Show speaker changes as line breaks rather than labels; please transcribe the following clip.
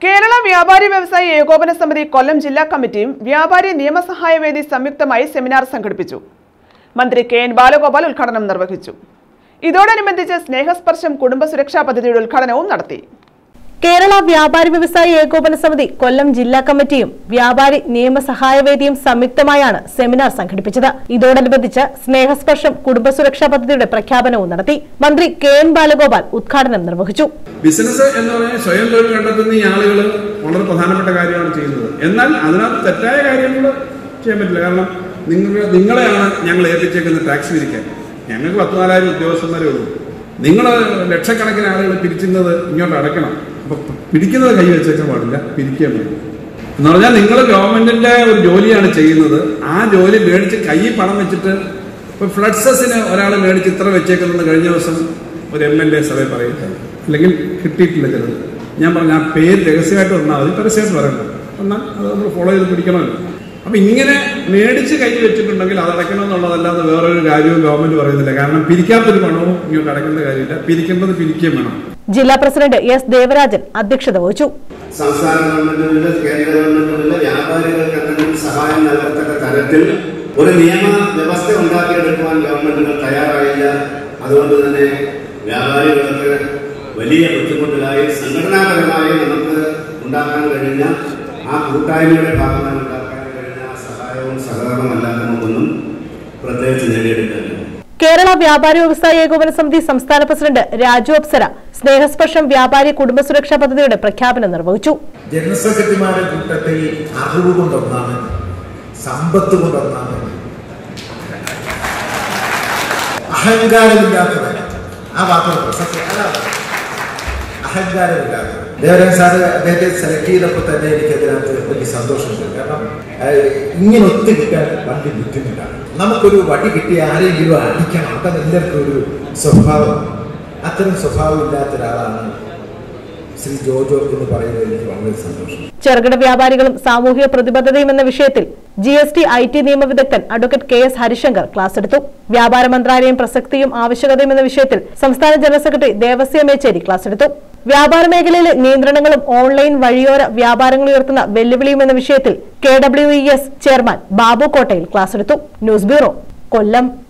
കേരള വ്യാപാരി വ്യവസായി ഏകോപന സമിതി കൊല്ലം ജില്ലാ കമ്മിറ്റിയും വ്യാപാരി നിയമസഹായ വേദി സംയുക്തമായി സെമിനാർ സംഘടിപ്പിച്ചു മന്ത്രി കെ എൻ ബാലഗോപാൽ ഉദ്ഘാടനം നിർവഹിച്ചു ഇതോടനുബന്ധിച്ച് സ്നേഹസ്പർശം കുടുംബ സുരക്ഷാ പദ്ധതിയുടെ ഉദ്ഘാടനവും നടത്തി
കേരള വ്യാപാരി വ്യവസായി ഏകോപന സമിതി കൊല്ലം ജില്ലാ കമ്മിറ്റിയും വ്യാപാരി നിയമസഹായവേദിയും സംയുക്തമായാണ് സെമിനാർ സംഘടിപ്പിച്ചത് ഇതോടനുബന്ധിച്ച് സ്നേഹസ്പർശം കുടുംബസുരക്ഷാ പദ്ധതിയുടെ പ്രഖ്യാപനവും നടത്തി മന്ത്രി കെ എൻ ബാലഗോപാൽ ഉദ്ഘാടനം നിർവഹിച്ചു
ബിസിനസ് എന്ന് പറഞ്ഞാൽ സ്വയം തൊഴിൽ കണ്ടെത്തുന്ന ഈ ആളുകൾ വളരെ പ്രധാനപ്പെട്ട കാര്യമാണ് ചെയ്യുന്നത് എന്നാൽ അതിനകത്ത് തെറ്റായ കാര്യങ്ങൾ ചെയ്യാൻ പറ്റില്ല കാരണം നിങ്ങൾ നിങ്ങളെയാണ് ഞങ്ങൾ ഏൽപ്പിച്ചേക്കുന്നത് ടാക്സ് പിരിക്കാൻ ഞങ്ങൾക്ക് പത്തിനാലായിരം ഉദ്യോഗസ്ഥന്മാരേ ഉള്ളൂ നിങ്ങൾ ലക്ഷക്കണക്കിന് ആളുകൾ പിരിക്കുന്നത് ഇങ്ങോട്ട് അടയ്ക്കണം അപ്പൊ പിടിക്കുന്നത് കൈ വെച്ചേക്കാൻ പാടില്ല പിരിക്കാൻ പാടില്ല എന്ന് പറഞ്ഞാൽ നിങ്ങൾ ഗവൺമെന്റിന്റെ ഒരു ജോലിയാണ് ചെയ്യുന്നത് ആ ജോലി മേടിച്ച് കയ്യിൽ പണം വെച്ചിട്ട് ഇപ്പൊ ഫ്ലഡ്സസിന് ഒരാൾ മേടിച്ച് ഇത്ര വെച്ചേക്കുന്നത് കഴിഞ്ഞ ദിവസം ഒരു എം എൽ എ സഭയിൽ പറയുന്നത് അല്ലെങ്കിൽ കിട്ടിയിട്ടില്ല ചിലത് ഞാൻ പറഞ്ഞ ആ പേര് രഹസ്യമായിട്ട് വന്നാൽ മതി പരസ്യമായിട്ട് പറയണ്ട എന്നാൽ അത് നമ്മൾ ഫോളോ ചെയ്ത് പിടിക്കണമല്ലോ അപ്പൊ ഇങ്ങനെ മേടിച്ച് കൈ വെച്ചിട്ടുണ്ടെങ്കിൽ അത് അടയ്ക്കണം എന്നുള്ളതല്ലാതെ വേറൊരു കാര്യവും ഗവൺമെന്റ് പറയുന്നില്ല കാരണം പിരിക്കാത്തൊരു പണവും ഇങ്ങോട്ട് അടയ്ക്കേണ്ട കാര്യമില്ല പിരിക്കേണ്ടത് പിരിക്കുകയും വേണം
ജില്ലാ പ്രസിഡന്റ് എസ് ദേവരാജൻ അധ്യക്ഷത വഹിച്ചു
സംസ്ഥാന ഗവൺമെന്റിനുള്ള കേന്ദ്ര ഗവൺമെന്റിനുള്ള വ്യാപാരികൾക്ക് എന്തെങ്കിലും സഹായം നൽകത്തക്ക തരത്തിൽ ഒരു നിയമ വ്യവസ്ഥ ഉണ്ടാക്കിയെടുക്കുവാൻ ഗവൺമെന്റുകൾ തയ്യാറായില്ല അതുകൊണ്ട് തന്നെ വ്യാപാരികൾക്ക് വലിയ ബുദ്ധിമുട്ടിലായി സംഘടനാപരമായി നമുക്ക് ഉണ്ടാക്കാൻ കഴിഞ്ഞ ആ കൂട്ടായ്മയുടെ ഭാഗമായി ഉണ്ടാക്കാൻ കഴിഞ്ഞ സഹായവും സഹകരണവും അല്ലാതെ നമുക്കൊന്നും പ്രത്യേകിച്ച് നേടിയെടുക്കാനില്ല
കേരള വ്യാപാരി വ്യവസായി ഏകോപന സമിതി സംസ്ഥാന പ്രസിഡന്റ് രാജു അപ്സര സ്നേഹസ്പർശം വ്യാപാരി കുടുംബസുരക്ഷാ പദ്ധതിയുടെ പ്രഖ്യാപനം നിർവഹിച്ചു
ജനറൽ സെക്രട്ടറിമാരുടെ കൂട്ടത്തിൽ അറിവ് കൊണ്ടൊന്നാണ് സമ്പത്ത് കൊണ്ടൊന്നാണ് അഹങ്കാരമില്ലാത്തവൻ ആ വാക്ക് പ്രസക്തി അതാണ് അഹങ്കാരമില്ലാത്തവൻ ദേവരാജൻ സാറ് അദ്ദേഹത്തെ സെലക്ട് ചെയ്തപ്പോൾ തന്നെ എനിക്ക് അതിനകത്ത് വലിയ സന്തോഷമുണ്ട് കാരണം ഏഹ്, ഇങ്ങനെ ഒത്തു കിട്ടാൻ വലിയ ബുദ്ധിമുട്ടാണ് നമുക്കൊരു വടി കിട്ടി ആരെങ്കിലും അടിക്കണം അതാണ് എല്ലാവർക്കും ഒരു സ്വഭാവം അത്തരം സ്വഭാവം ഇല്ലാത്ത ഒരാളാണ് ശ്രീ ജോജോ എന്ന് പറയുന്നത് എനിക്ക് വളരെ സന്തോഷം
ചെറുകിട വ്യാപാരികളും സാമൂഹിക പ്രതിബദ്ധതയും എന്ന വിഷയത്തിൽ G S T I T നിയമ വിദഗ്ധൻ advocate K S Harishankar class എടുത്തു വ്യാപാര മന്ത്രാലയം പ്രസക്തിയും ആവശ്യകതയും എന്ന വിഷയത്തിൽ സംസ്ഥാന general secretary Devasya Mechery class എടുത്തു വ്യാപാര മേഖലയിലെ നിയന്ത്രണങ്ങളും ഓൺലൈൻ വഴിയോര വ്യാപാരങ്ങൾ ഉയർത്തുന്ന വെല്ലുവിളിയും എന്ന വിഷയത്തിൽ K W E S chairman Babu Kottayil class എടുത്തു ന്യൂസ് ബ്യൂറോ കൊല്ലം